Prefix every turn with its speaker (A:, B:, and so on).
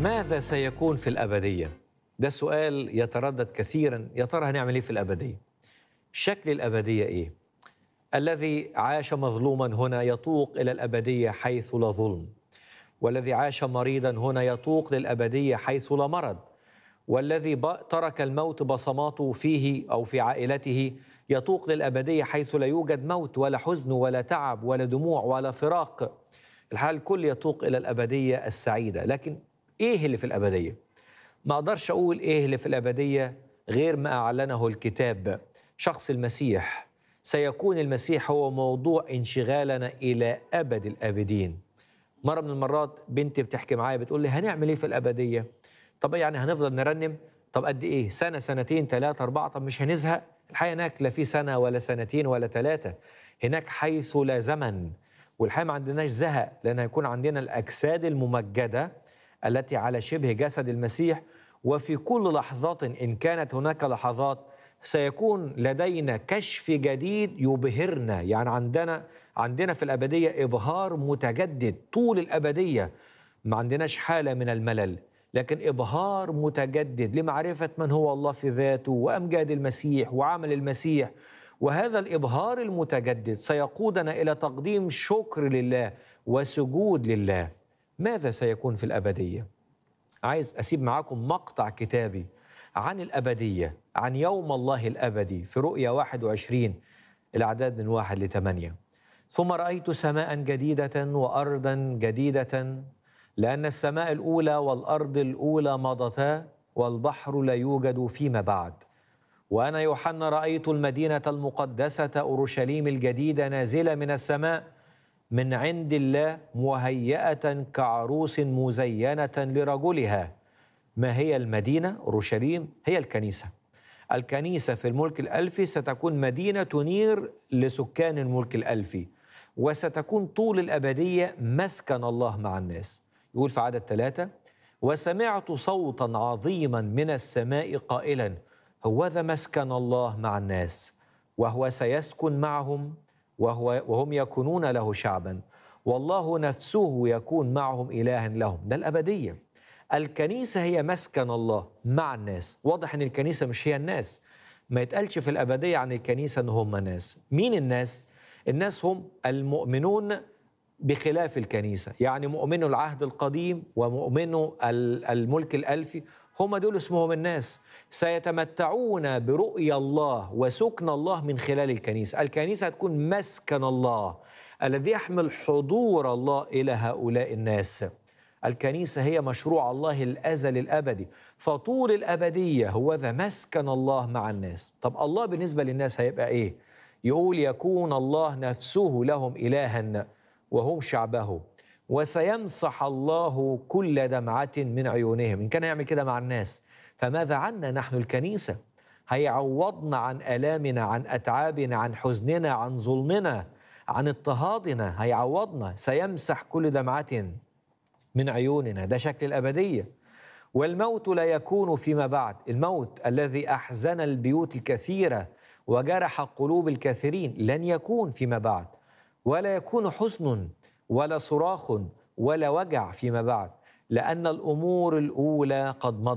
A: ماذا سيكون في الأبدية؟ ده سؤال يتردد كثيرا يا ترى هنعمل ايه في الأبدية؟ شكل الأبدية ايه؟ الذي عاش مظلوما هنا يطوق إلى الأبدية حيث لا ظلم والذي عاش مريضا هنا يطوق للأبدية حيث لا مرض والذي ب- ترك الموت بصماته فيه أو في عائلته يطوق للأبدية حيث لا يوجد موت ولا حزن ولا تعب ولا دموع ولا فراق الحال الكل يطوق إلى الأبدية السعيدة لكن إيه اللي في الأبدية؟ ما أقدرش أقول إيه اللي في الأبدية غير ما أعلنه الكتاب شخص المسيح سيكون المسيح هو موضوع انشغالنا إلى أبد الآبدين مرة من المرات بنتي بتحكي معايا بتقول لي هنعمل إيه في الأبدية؟ طب يعني هنفضل نرنم طب قد إيه؟ سنة سنتين ثلاثة أربعة طب مش هنزهق؟ الحقيقة هناك لا في سنة ولا سنتين ولا ثلاثة هناك حيث لا زمن والحقيقة ما عندناش زهق لأن هيكون عندنا الأجساد الممجدة التي على شبه جسد المسيح وفي كل لحظات إن كانت هناك لحظات سيكون لدينا كشف جديد يبهرنا يعني عندنا عندنا في الأبدية إبهار متجدد طول الأبدية ما عندناش حالة من الملل لكن إبهار متجدد لمعرفة من هو الله في ذاته وأمجاد المسيح وعمل المسيح وهذا الإبهار المتجدد سيقودنا إلى تقديم شكر لله وسجود لله ماذا سيكون في الأبدية؟ عايز أسيب معاكم مقطع كتابي عن الأبدية عن يوم الله الأبدي في رؤيا 21 الأعداد من واحد لثمانية ثم رأيت سماء جديدة وأرضا جديدة لأن السماء الأولى والأرض الأولى مضتا والبحر لا يوجد فيما بعد وأنا يوحنا رأيت المدينة المقدسة أورشليم الجديدة نازلة من السماء من عند الله مهيئة كعروس مزينة لرجلها ما هي المدينة أورشليم هي الكنيسة الكنيسة في الملك الألفي ستكون مدينة تنير لسكان الملك الألفي وستكون طول الأبدية مسكن الله مع الناس يقول في عدد ثلاثة وسمعت صوتا عظيما من السماء قائلا هوذا مسكن الله مع الناس وهو سيسكن معهم وهو وهم يكونون له شعبا والله نفسه يكون معهم إلها لهم ده الأبدية الكنيسة هي مسكن الله مع الناس واضح أن الكنيسة مش هي الناس ما يتقالش في الأبدية عن الكنيسة أن هم ناس مين الناس؟ الناس هم المؤمنون بخلاف الكنيسة يعني مؤمنو العهد القديم ومؤمنو ال- الملك الألفي هم دول اسمهم الناس سيتمتعون برؤيا الله وسكن الله من خلال الكنيسة الكنيسة هتكون مسكن الله الذي يحمل حضور الله إلى هؤلاء الناس الكنيسة هي مشروع الله الأزل الأبدي فطول الأبدية هو ذا مسكن الله مع الناس طب الله بالنسبة للناس هيبقى إيه؟ يقول يكون الله نفسه لهم إلها وهم شعبه وسيمسح الله كل دمعة من عيونهم إن كان يعمل كده مع الناس فماذا عنا نحن الكنيسة هيعوضنا عن آلامنا عن أتعابنا عن حزننا عن ظلمنا عن اضطهادنا هيعوضنا سيمسح كل دمعة من عيوننا ده شكل الأبدية والموت لا يكون فيما بعد الموت الذي أحزن البيوت الكثيرة وجرح قلوب الكثيرين لن يكون فيما بعد ولا يكون حزن ولا صراخ ولا وجع فيما بعد لأن الأمور الأولى قد مضت